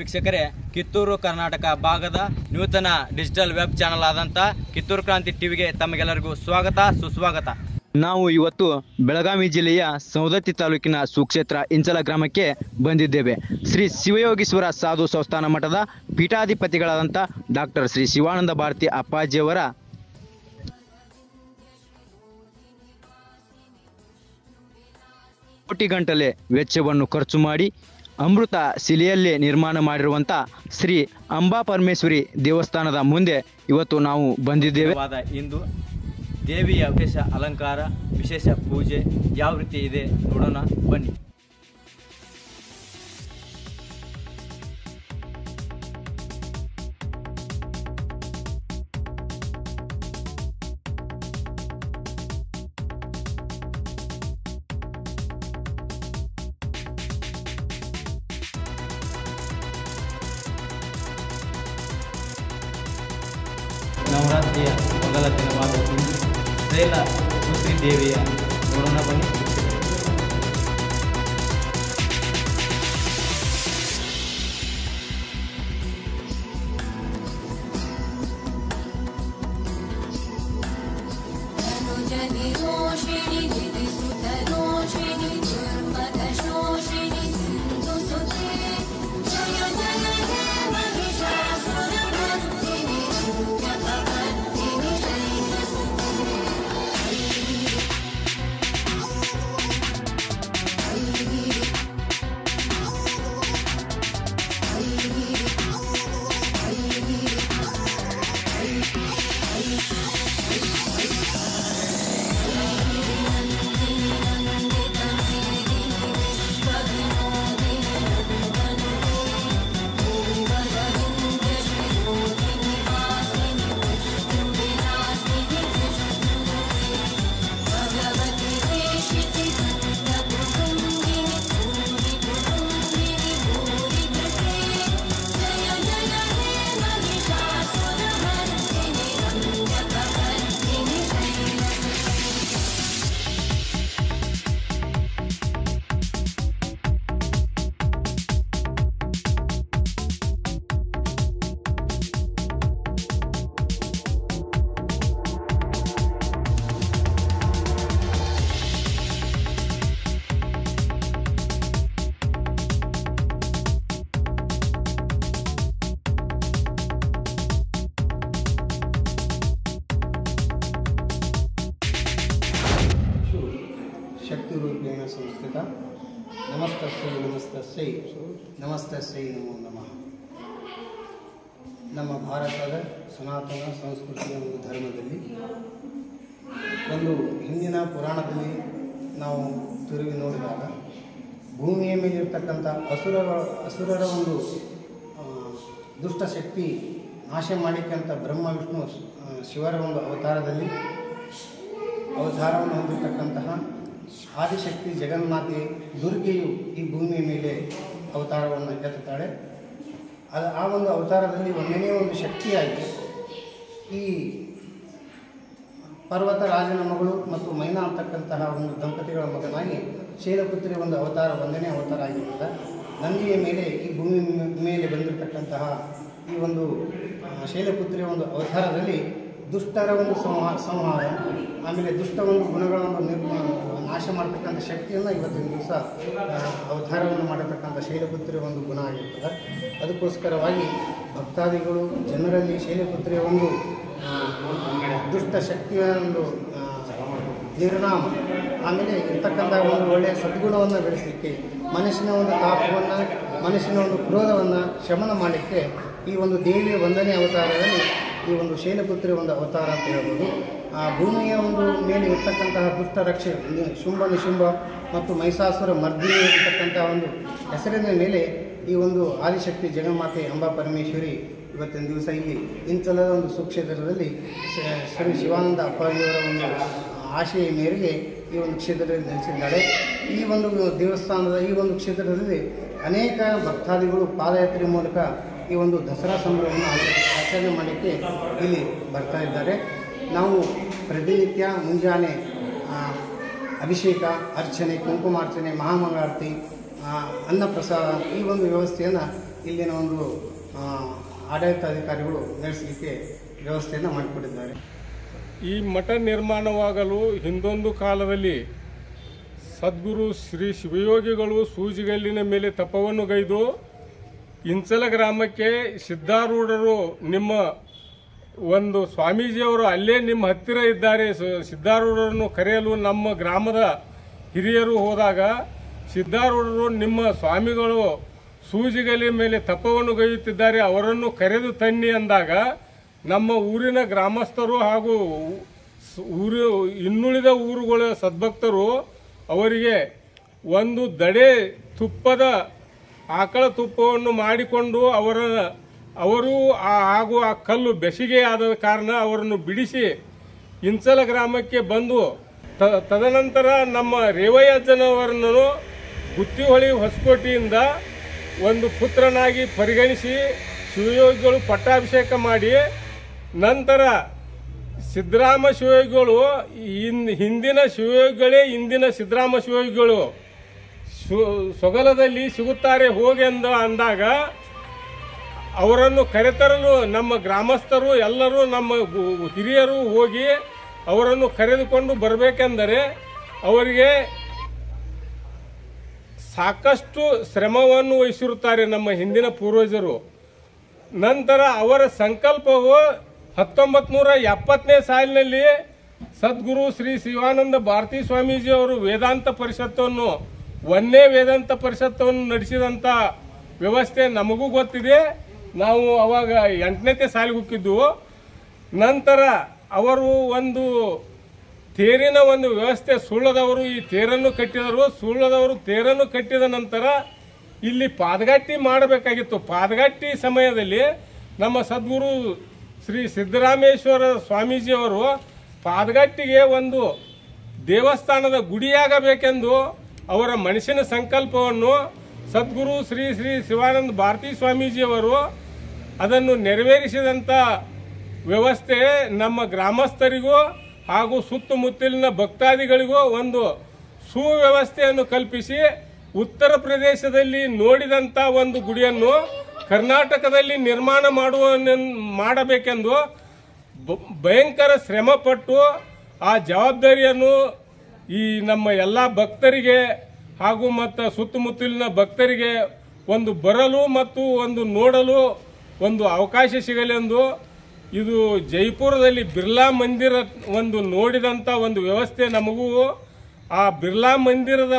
ವೀಕ್ಷಕರೇ ಕಿತ್ತೂರು ಕರ್ನಾಟಕ ಭಾಗದ ನೂತನ ಡಿಜಿಟಲ್ ವೆಬ್ ಚಾನಲ್ ಆದಂಥ ಕಿತ್ತೂರು ಕ್ರಾಂತಿ ಟಿವಿಗೆ ತಮಗೆಲ್ಲರಿಗೂ ಸ್ವಾಗತ ಸುಸ್ವಾಗತ ನಾವು ಇವತ್ತು ಬೆಳಗಾವಿ ಜಿಲ್ಲೆಯ ಸೌದತ್ತಿ ತಾಲೂಕಿನ ಸುಕ್ಷೇತ್ರ ಇಂಚಲ ಗ್ರಾಮಕ್ಕೆ ಬಂದಿದ್ದೇವೆ ಶ್ರೀ ಶಿವಯೋಗೀಶ್ವರ ಸಾಧು ಸಂಸ್ಥಾನ ಮಠದ ಪೀಠಾಧಿಪತಿಗಳಾದಂಥ ಡಾಕ್ಟರ್ ಶ್ರೀ ಶಿವಾನಂದ ಭಾರತಿ ಅಪ್ಪಾಜಿಯವರ ಕೋಟಿ ಗಂಟಲೆ ವೆಚ್ಚವನ್ನು ಖರ್ಚು ಮಾಡಿ ಅಮೃತ ಶಿಲೆಯಲ್ಲೇ ನಿರ್ಮಾಣ ಮಾಡಿರುವಂಥ ಶ್ರೀ ಅಂಬಾ ಪರಮೇಶ್ವರಿ ದೇವಸ್ಥಾನದ ಮುಂದೆ ಇವತ್ತು ನಾವು ಬಂದಿದ್ದೇವೆ ಇಂದು ದೇವಿಯ ವಿಶೇಷ ಅಲಂಕಾರ ವಿಶೇಷ ಪೂಜೆ ಯಾವ ರೀತಿ ಇದೆ ನೋಡೋಣ ಬನ್ನಿ ನವರಾತ್ರಿಯ ಮೊದಲ ದಿನವಾದ ಇಂದು ಶ್ರೇಲ ಪುತ್ರಿ ದೇವಿಯ ನೋಡೋಣ ಬನ್ನಿ अनुजनिरोषिणि दिविसुतरोषिणि दुर्मदशोषिणि सिन्धुसुते जय जय हे महिषासुरमर्दिनि दुर्गभवर्दिनि शैलसुते भगवति देशिति भक्तकुटुम्बिनि भूरि कुटुम्बिनि भूरि कृते जय जय हे महिषासुरमर्दिनि रम्यकवर्दिनि शैलसुते ಶಕ್ತಿರೂಪೇಣ ಸಂಸ್ಥಿತ ನಮಸ್ತಸ್ಸೈ ನಮಸ್ತಸ್ಸೈ ನಮಸ್ತಸ್ಸೈ ನಮೋ ನಮಃ ನಮ್ಮ ಭಾರತದ ಸನಾತನ ಸಂಸ್ಕೃತಿಯ ಒಂದು ಧರ್ಮದಲ್ಲಿ ಒಂದು ಹಿಂದಿನ ಪುರಾಣದಲ್ಲಿ ನಾವು ತಿರುಗಿ ನೋಡಿದಾಗ ಭೂಮಿಯ ಮೇಲಿರ್ತಕ್ಕಂಥ ಅಸುರರ ಅಸುರರ ಒಂದು ಆ, ದುಷ್ಟ ಶಕ್ತಿ ನಾಶ ಮಾಡಿಕೆ ಅಂತ ಬ್ರಹ್ಮ ವಿಷ್ಣು ಆ, ಶಿವರ ಒಂದು ಅವತಾರದಲ್ಲಿ ಅವತಾರವನ್ನು ಹೊಂದಿರತಕ್ಕಂತಹ ಆದಿಶಕ್ತಿ ಜಗನ್ಮಾತೆ ದುರ್ಗೆಯು ಈ ಭೂಮಿಯ ಮೇಲೆ ಅವತಾರವನ್ನು ಎತ್ತುತ್ತಾಳೆ ಅದು ಆ ಒಂದು ಅವತಾರದಲ್ಲಿ ಒಂದನೇ ಒಂದು ಶಕ್ತಿಯಾಗಿ ಈ ಪರ್ವತ ರಾಜನ ಮಗಳು ಮತ್ತು ಮೈನಾ ಅಂತಕ್ಕಂತಹ ಒಂದು ದಂಪತಿಗಳ ಮಗನಾಗಿ ಶೈಲಪುತ್ರಿ ಒಂದು ಅವತಾರ ಒಂದನೇ ಅವತಾರ ಆಗಿರುತ್ತದೆ ನಂದಿಯ ಮೇಲೆ ಈ ಭೂಮಿ ಮೇಲೆ ಬಂದಿರತಕ್ಕಂತಹ ಈ ಒಂದು ಆ, ಶೈಲಪುತ್ರಿಯ ಒಂದು ಅವತಾರದಲ್ಲಿ ದುಷ್ಟರ ಒಂದು ಸಂಹಾರ ಸಂಹಾರ ಆಮೇಲೆ ದುಷ್ಟ ಒಂದು ಗುಣಗಳ ಒಂದು ನಿರ್ಮ ನಾಶ ಮಾಡತಕ್ಕಂಥ ಶಕ್ತಿಯನ್ನು ಇವತ್ತಿನ ದಿವಸ ಆ, ಅವತಾರವನ್ನು ಮಾಡತಕ್ಕಂಥ ಶೈಲಪುತ್ರಿಯ ಒಂದು ಗುಣ ಆಗಿರ್ತದೆ ಅದಕ್ಕೋಸ್ಕರವಾಗಿ ಭಕ್ತಾದಿಗಳು ಜನರಲ್ಲಿ ಶೈಲಪುತ್ರಿಯ ಒಂದು ಆ, ದುಷ್ಟ ಶಕ್ತಿಯ ಒಂದು ಆ, ನಿರ್ನಾಮ ಆಮೇಲೆ ಇರ್ತಕ್ಕಂಥ ಒಂದು ಒಳ್ಳೆಯ ಸದ್ಗುಣವನ್ನು ಬೆಳೆಸಲಿಕ್ಕೆ ಮನಸ್ಸಿನ ಒಂದು ತಾಪವನ್ನು ಮನಸ್ಸಿನ ಒಂದು ಕ್ರೋಧವನ್ನು ಶಮನ ಮಾಡಲಿಕ್ಕೆ ಈ ಒಂದು ದೇವಿಯ ಒಂದನೇ ಅವತಾರದಲ್ಲಿ ಈ ಒಂದು ಶೈಲಪುತ್ರಿ ಒಂದು ಅವತಾರ ಅಂತ ಹೇಳ್ಬೋದು ಆ ಭೂಮಿಯ ಒಂದು ಮೇಲೆ ಇರ್ತಕ್ಕಂತಹ ದುಷ್ಟ ರಕ್ಷೆ ನಿ- ಶುಂಭ ನಿಶುಂಭ ಮತ್ತು ಮೈಸಾಸುರ ಮರ್ದಿನಿ ಇರ್ತಕ್ಕಂಥ ಒಂದು ಹೆಸರಿನ ಮೇಲೆ ಈ ಒಂದು ಆದಿಶಕ್ತಿ ಜಗನ್ಮಾತೆ ಅಂಬಾ ಪರಮೇಶ್ವರಿ ಇವತ್ತಿನ ದಿವಸ ಇಲ್ಲಿ ಇಂಚಲದ ಒಂದು ಸುಕ್ಷೇತ್ರದಲ್ಲಿ ಶ- ಶ್ರೀ ಶಿವಾನಂದ ಅಪ್ಪಾಜಿಯವರ ಒಂದು ಆಶೆಯ ಮೇರೆಗೆ ಈ ಒಂದು ಕ್ಷೇತ್ರದಲ್ಲಿ ನೆಲೆಸಿದ್ದಾರೆ ಈ ಒಂದು ದೇವಸ್ಥಾನದ ಈ ಒಂದು ಕ್ಷೇತ್ರದಲ್ಲಿ ಅನೇಕ ಭಕ್ತಾದಿಗಳು ಪಾದಯಾತ್ರೆ ಮೂಲಕ ಈ ಒಂದು ದಸರಾ ಸಂಭ್ರಮವನ್ನು ಆಚ- ಆಚರಣೆ ಮಾಡಲಿಕ್ಕೆ ಇಲ್ಲಿ ಬರ್ತಾ ಇದ್ದಾರೆ ನಾವು ಪ್ರತಿನಿತ್ಯ ಮುಂಜಾನೆ ಆ, ಅಭಿಷೇಕ ಅರ್ಚನೆ ಕುಂಕುಮಾರ್ಚನೆ ಮಹಾಮಂಗಳಾರತಿ ಆ, ಅನ್ನಪ್ರಸಾದ ಈ ಒಂದು ವ್ಯವಸ್ಥೆಯನ್ನು ಇಲ್ಲಿನ ಒಂದು ಆ, ಆಡಳಿತಾಧಿಕಾರಿಗಳು ನಡೆಸಲಿಕ್ಕೆ ವ್ಯವಸ್ಥೆಯನ್ನು ಮಾಡಿಕೊಟ್ಟಿದ್ದಾರೆ ಈ ಮಠ ನಿರ್ಮಾಣವಾಗಲು ಹಿಂದೊಂದು ಕಾಲದಲ್ಲಿ ಸದ್ಗುರು ಶ್ರೀ ಶಿವಯೋಗಿಗಳು ಸೂಜಿಗಲ್ಲಿನ ಮೇಲೆ ತಪವನ್ನು ಗೈದು ಇಂಚಲ ಗ್ರಾಮಕ್ಕೆ ಸಿದ್ಧಾರೂಢರು ನಿಮ್ಮ ಒಂದು ಸ್ವಾಮೀಜಿಯವರು ಅಲ್ಲೇ ನಿಮ್ಮ ಹತ್ತಿರ ಇದ್ದಾರೆ ಸ- ಸಿದ್ಧಾರೂಢರನ್ನು ಕರೆಯಲು ನಮ್ಮ ಗ್ರಾಮದ ಹಿರಿಯರು ಹೋದಾಗ ಸಿದ್ಧಾರೂಢರು ನಿಮ್ಮ ಸ್ವಾಮಿಗಳು ಸೂಜಿಗಲಿ ಮೇಲೆ ತಪವನ್ನು ಗೈಯುತ್ತಿದ್ದಾರೆ ಅವರನ್ನು ಕರೆದು ತನ್ನಿ ಅಂದಾಗ ನಮ್ಮ ಊರಿನ ಗ್ರಾಮಸ್ಥರು ಹಾಗೂ ಸ್- ಊರು ಇನ್ನುಳಿದ ಊರುಗಳ ಸದ್ಭಕ್ತರು ಅವರಿಗೆ ಒಂದು ದಡೆ ತುಪ್ಪದ ಆಕಳ ತುಪ್ಪವನ್ನು ಮಾಡಿಕೊಂಡು ಅವರ ಅವರು ಆ ಹಾಗೂ ಆ ಕಲ್ಲು ಬೆಸಿಗೆಯಾದ ಕಾರಣ ಅವರನ್ನು ಬಿಡಿಸಿ ಇಂಚಲ ಗ್ರಾಮಕ್ಕೆ ಬಂದು ತ- ತದನಂತರ ನಮ್ಮ ರೇವಯ್ಯಜ್ಜನವರನ್ನು ಗುತ್ತಿಹೊಳಿ ಹೊಸಕೋಟೆಯಿಂದ ಒಂದು ಪುತ್ರನಾಗಿ ಪರಿಗಣಿಸಿ ಶಿವಯೋಗಿಗಳು ಪಟ್ಟಾಭಿಷೇಕ ಮಾಡಿ ನಂತರ ಸಿದ್ದರಾಮ ಶಿವಯೋಗಿಗಳು ಇನ್- ಹಿಂದಿನ ಶಿವಯೋಗಿಗಳೇ ಇಂದಿನ ಸಿದ್ದರಾಮ ಶಿವಯೋಗಿಗಳು ಸು- ಸೊಗಲದಲ್ಲಿ ಸಿಗುತ್ತಾರೆ ಹೋಗಿ ಅಂದ ಅಂದಾಗ ಅವರನ್ನು ಕರೆತರಲು ನಮ್ಮ ಗ್ರಾಮಸ್ಥರು ಎಲ್ಲರೂ ನಮ್ಮ ಗು- ಹಿರಿಯರು ಹೋಗಿ ಅವರನ್ನು ಕರೆದುಕೊಂಡು ಬರಬೇಕೆಂದರೆ ಅವರಿಗೆ ಸಾಕಷ್ಟು ಶ್ರಮವನ್ನು ವಹಿಸಿರುತ್ತಾರೆ ನಮ್ಮ ಹಿಂದಿನ ಪೂರ್ವಜರು ನಂತರ ಅವರ ಸಂಕಲ್ಪವು ಹತ್ತೊಂಬತ್ತು ನೂರ ಎಪ್ಪತ್ತನೇ ಸಾಲಿನಲ್ಲಿ ಸದ್ಗುರು ಶ್ರೀ ಶಿವಾನಂದ ಭಾರತಿ ಸ್ವಾಮೀಜಿ ಅವರು ವೇದಾಂತ ಪರಿಷತ್ತನ್ನು ಒಂದೇ ವೇದಾಂತ ಪರಿಷತ್ತನ್ನು ನಡೆಸಿದಂಥ ವ್ಯವಸ್ಥೆ ನಮಗೂ ಗೊತ್ತಿದೆ ನಾವು ಅವಾಗ ಎಂಟನೇತೆ ಸಾಲಿಗೆ ಹೋಗಿದ್ದೆವು ನಂತರ ಅವರು ಒಂದು ತೇರಿನ ಒಂದು ವ್ಯವಸ್ಥೆ ಸುಳ್ಳದವರು ಈ ತೇರನ್ನು ಕಟ್ಟಿದರು ಸುಳ್ಳದವರು ತೇರನ್ನು ಕಟ್ಟಿದ ನಂತರ ಇಲ್ಲಿ ಪಾದಗಟ್ಟಿ ಮಾಡಬೇಕಾಗಿತ್ತು ಪಾದಗಟ್ಟಿ ಸಮಯದಲ್ಲಿ ನಮ್ಮ ಸದ್ಗುರು ಶ್ರೀ ಸಿದ್ದರಾಮೇಶ್ವರ ಸ್ವಾಮೀಜಿಯವರು ಪಾದಗಟ್ಟಿಗೆ ಒಂದು ದೇವಸ್ಥಾನದ ಗುಡಿಯಾಗಬೇಕೆಂದು ಅವರ ಮನಸ್ಸಿನ ಸಂಕಲ್ಪವನ್ನು ಸದ್ಗುರು ಶ್ರೀ ಶ್ರೀ ಶಿವಾನಂದ ಭಾರತಿ ಸ್ವಾಮೀಜಿಯವರು ಅದನ್ನು ನೆರವೇರಿಸಿದಂಥ ವ್ಯವಸ್ಥೆ ನಮ್ಮ ಗ್ರಾಮಸ್ಥರಿಗೂ ಹಾಗೂ ಸುತ್ತಮುತ್ತಲಿನ ಭಕ್ತಾದಿಗಳಿಗೂ ಒಂದು ಸುವ್ಯವಸ್ಥೆಯನ್ನು ಕಲ್ಪಿಸಿ ಉತ್ತರ ಪ್ರದೇಶದಲ್ಲಿ ನೋಡಿದಂಥ ಒಂದು ಗುಡಿಯನ್ನು ಕರ್ನಾಟಕದಲ್ಲಿ ನಿರ್ಮಾಣ ಮಾಡುವ ಮಾಡಬೇಕೆಂದು ಬ- ಭಯಂಕರ ಶ್ರಮಪಟ್ಟು ಆ ಜವಾಬ್ದಾರಿಯನ್ನು ಈ ನಮ್ಮ ಎಲ್ಲ ಭಕ್ತರಿಗೆ ಹಾಗೂ ಮತ್ತು ಸುತ್ತಮುತ್ತಲಿನ ಭಕ್ತರಿಗೆ ಒಂದು ಬರಲು ಮತ್ತು ಒಂದು ನೋಡಲು ಒಂದು ಅವಕಾಶ ಸಿಗಲೆಂದು ಇದು ಜೈಪುರದಲ್ಲಿ ಬಿರ್ಲಾ ಮಂದಿರ ಒಂದು ನೋಡಿದಂಥ ಒಂದು ವ್ಯವಸ್ಥೆ ನಮಗೂ ಆ ಬಿರ್ಲಾ ಮಂದಿರದ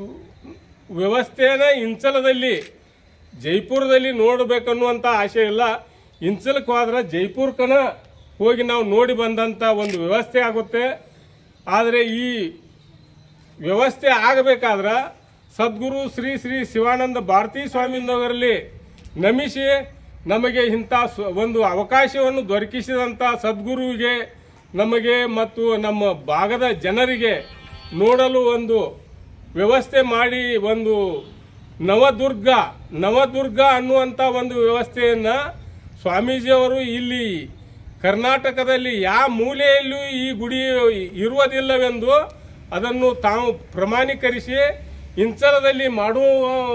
ವ್ಯವಸ್ಥೆನ ಇಂಚಲದಲ್ಲಿ ಜೈಪುರದಲ್ಲಿ ನೋಡಬೇಕನ್ನುವಂಥ ಆಸೆ ಇಲ್ಲ ಇಂಚಲಕ್ಕೆ ಹೋದ್ರೆ ಜೈಪುರ್ಕನ ಹೋಗಿ ನಾವು ನೋಡಿ ಬಂದಂಥ ಒಂದು ವ್ಯವಸ್ಥೆ ಆಗುತ್ತೆ ಆದರೆ ಈ ವ್ಯವಸ್ಥೆ ಆಗಬೇಕಾದ್ರೆ ಸದ್ಗುರು ಶ್ರೀ ಶ್ರೀ ಶಿವಾನಂದ ಭಾರತೀ ಸ್ವಾಮಿನವರಲ್ಲಿ ನಮಿಸಿ ನಮಗೆ ಇಂಥ ಸ್ವ- ಒಂದು ಅವಕಾಶವನ್ನು ದೊರಕಿಸಿದಂಥ ಸದ್ಗುರುವಿಗೆ ನಮಗೆ ಮತ್ತು ನಮ್ಮ ಭಾಗದ ಜನರಿಗೆ ನೋಡಲು ಒಂದು ವ್ಯವಸ್ಥೆ ಮಾಡಿ ಒಂದು ನವದುರ್ಗ ನವದುರ್ಗ ಅನ್ನುವಂಥ ಒಂದು ವ್ಯವಸ್ಥೆಯನ್ನ ಸ್ವಾಮೀಜಿಯವರು ಇಲ್ಲಿ ಕರ್ನಾಟಕದಲ್ಲಿ ಯಾವ ಮೂಲೆಯಲ್ಲೂ ಈ ಗುಡಿ ಇರುವುದಿಲ್ಲವೆಂದು ಅದನ್ನು ತಾವು ಪ್ರಮಾಣೀಕರಿಸಿ ಇಂಚಲದಲ್ಲಿ ಮಾಡುವ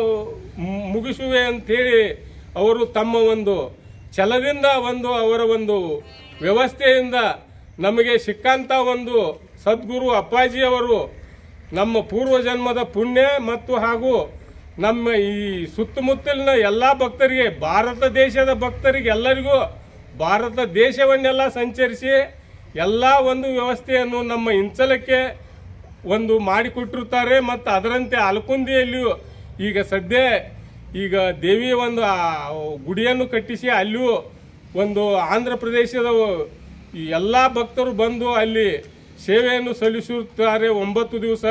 ಮುಗಿಸುವೆ ಅಂತೇಳಿ ಅವರು ತಮ್ಮ ಒಂದು ಛಲದಿಂದ ಒಂದು ಅವರ ಒಂದು ವ್ಯವಸ್ಥೆಯಿಂದ ನಮಗೆ ಸಿಕ್ಕಂತ ಒಂದು ಸದ್ಗುರು ಅಪ್ಪಾಜಿಯವರು ನಮ್ಮ ಪೂರ್ವ ಜನ್ಮದ ಪುಣ್ಯ ಮತ್ತು ಹಾಗೂ ನಮ್ಮ ಈ ಸುತ್ತಮುತ್ತಲಿನ ಎಲ್ಲ ಭಕ್ತರಿಗೆ ಭಾರತ ದೇಶದ ಭಕ್ತರಿಗೆ ಎಲ್ಲರಿಗೂ ಭಾರತ ದೇಶವನ್ನೆಲ್ಲ ಸಂಚರಿಸಿ ಎಲ್ಲ ಒಂದು ವ್ಯವಸ್ಥೆಯನ್ನು ನಮ್ಮ ಇಂಚಲಕ್ಕೆ ಒಂದು ಮಾಡಿಕೊಟ್ಟಿರುತ್ತಾರೆ ಮತ್ತು ಅದರಂತೆ ಅಲಕುಂದಿಯಲ್ಲಿಯೂ ಈಗ ಸದ್ಯ ಈಗ ದೇವಿಯ ಒಂದು ಆ ಗುಡಿಯನ್ನು ಕಟ್ಟಿಸಿ ಅಲ್ಲಿಯೂ ಒಂದು ಆಂಧ್ರ ಪ್ರದೇಶದ ಈ ಎಲ್ಲ ಭಕ್ತರು ಬಂದು ಅಲ್ಲಿ ಸೇವೆಯನ್ನು ಸಲ್ಲಿಸುತ್ತಾರೆ ಒಂಬತ್ತು ದಿವಸ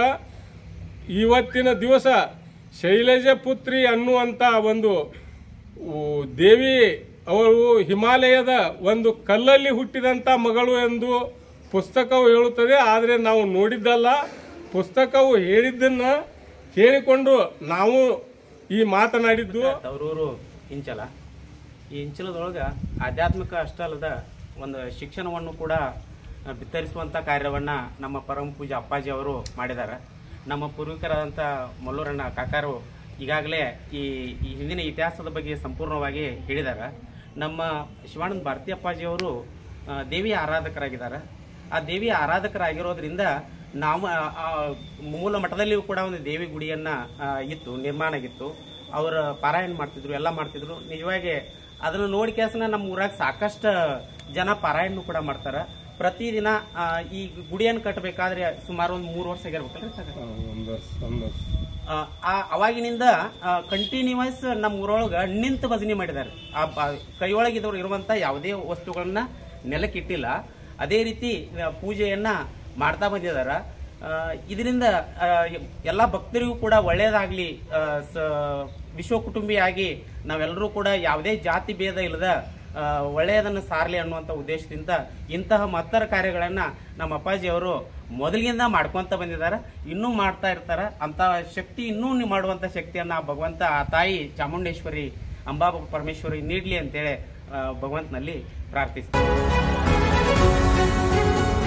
ಇವತ್ತಿನ ದಿವಸ ಶೈಲಜ ಪುತ್ರಿ ಅನ್ನುವಂಥ ಒಂದು ಊ, ದೇವಿ ಅವಳು ಹಿಮಾಲಯದ ಒಂದು ಕಲ್ಲಲ್ಲಿ ಹುಟ್ಟಿದಂಥ ಮಗಳು ಎಂದು ಪುಸ್ತಕವು ಹೇಳುತ್ತದೆ ಆದರೆ ನಾವು ನೋಡಿದ್ದಲ್ಲ ಪುಸ್ತಕವು ಹೇಳಿದ್ದನ್ನ ಹೇಳಿಕೊಂಡು ನಾವು ಈ ಮಾತನಾಡಿದ್ದು ತವರೂರು ಇಂಚಲ ಈ ಇಂಚಲದೊಳಗೆ ಆಧ್ಯಾತ್ಮಿಕ ಅಷ್ಟೇ ಅಲ್ಲದ ಒಂದು ಶಿಕ್ಷಣವನ್ನು ಕೂಡ ಆ, ಬಿತ್ತರಿಸುವಂಥ ಕಾರ್ಯವನ್ನು ನಮ್ಮ ಪರಮ ಪೂಜೆ ಅಪ್ಪಾಜಿ ಅವರು ಮಾಡಿದ್ದಾರೆ ನಮ್ಮ ಪೂರ್ವಿಕರಾದಂಥ ಮಲ್ಲೂರಣ್ಣ ಕಾಕಾರು ಈಗಾಗಲೇ ಈ ಈ ಹಿಂದಿನ ಇತಿಹಾಸದ ಬಗ್ಗೆ ಸಂಪೂರ್ಣವಾಗಿ ಹೇಳಿದ್ದಾರೆ ನಮ್ಮ ಶಿವಾನಂದ ಭಾರತಿ ಅಪ್ಪಾಜಿಯವರು ಆ, ದೇವಿಯ ಆರಾಧಕರಾಗಿದ್ದಾರೆ ಆ ದೇವಿಯ ಆರಾಧಕರಾಗಿರೋದ್ರಿಂದ ನಾವು ಆ, ಆ, ಮೂಲ ಮಠದಲ್ಲಿಯೂ ಕೂಡ ಒಂದು ದೇವಿ ಗುಡಿಯನ್ನ ಆ, ಇತ್ತು ನಿರ್ಮಾಣ ಆಗಿತ್ತು ಅವರ ಪಾರಾಯಣ ಮಾಡ್ತಿದ್ರು ಎಲ್ಲ ಮಾಡ್ತಿದ್ರು ನಿಜವಾಗಿ ಅದನ್ನು ನೋಡಿ ಕೇಸನ ನಮ್ಮ ಊರಾಗ ಸಾಕಷ್ಟು ಜನ ಪಾರಾಯಣ ಕೂಡ ಮಾಡ್ತಾರ ಪ್ರತಿದಿನ ಆ, ಈ ಗುಡಿಯನ್ನು ಕಟ್ಟಬೇಕಾದ್ರೆ ಸುಮಾರು ಒಂದು ಮೂರು ವರ್ಷ ಆಗಿರ್ಬೇಕಲ್ರಿ ಸಾಕ? ಒಂದು ವರ್ಷ ಒಂದು ವರ್ಷ ಆ, ಆ ಅವಾಗಿನಿಂದ ಕಂಟಿನ್ಯೂಸ್ ನಮ್ಮ ಊರೊಳಗ ನಿಂತು ಭಜನೆ ಮಾಡಿದ್ದಾರೆ ಆ ಬ- ಕೈಯೊಳಗಿದವರು ಇರುವಂತ ಯಾವುದೇ ವಸ್ತುಗಳನ್ನ ನೆಲಕ್ಕಿಟ್ಟಿಲ್ಲ ಅದೇ ರೀತಿ ಆ, ಪೂಜೆಯನ್ನ ಮಾಡ್ತಾ ಬಂದಿದಾರ ಆ, ಇದರಿಂದ ಆ, ಎಲ್ಲ ಭಕ್ತರಿಗೂ ಕೂಡ ಒಳ್ಳೆಯದಾಗ್ಲಿ ಆ, ಸ- ವಿಶ್ವ ಕುಟುಂಬಿಯಾಗಿ ನಾವೆಲ್ಲರೂ ಕೂಡ ಯಾವುದೇ ಜಾತಿ ಭೇದ ಇಲ್ಲದ ಆ, ಒಳ್ಳೆಯದನ್ನು ಸಾರಲಿ ಅನ್ನುವಂಥ ಉದ್ದೇಶದಿಂದ ಇಂತಹ ಮಹತ್ತರ ಕಾರ್ಯಗಳನ್ನ ನಮ್ಮ ಅಪ್ಪಾಜಿ ಅವರು ಮೊದಲಿನಿಂದ ಮಾಡ್ಕೊಂತ ಬಂದಿದ್ದಾರೆ ಇನ್ನೂ ಮಾಡ್ತಾ ಇರ್ತಾರ ಅಂತ ಶಕ್ತಿ ಇನ್ನೂ ನೀವು ಮಾಡುವಂತ ಶಕ್ತಿಯನ್ನ ಆ ಭಗವಂತ ಆ ತಾಯಿ ಚಾಮುಂಡೇಶ್ವರಿ ಅಂಬಾ ಪರಮೇಶ್ವರಿ ನೀಡ್ಲಿ ಅಂತೇಳಿ ಆ, ಭಗವಂತನಲ್ಲಿ ಪ್ರಾರ್ಥಿಸ್ತೀನಿ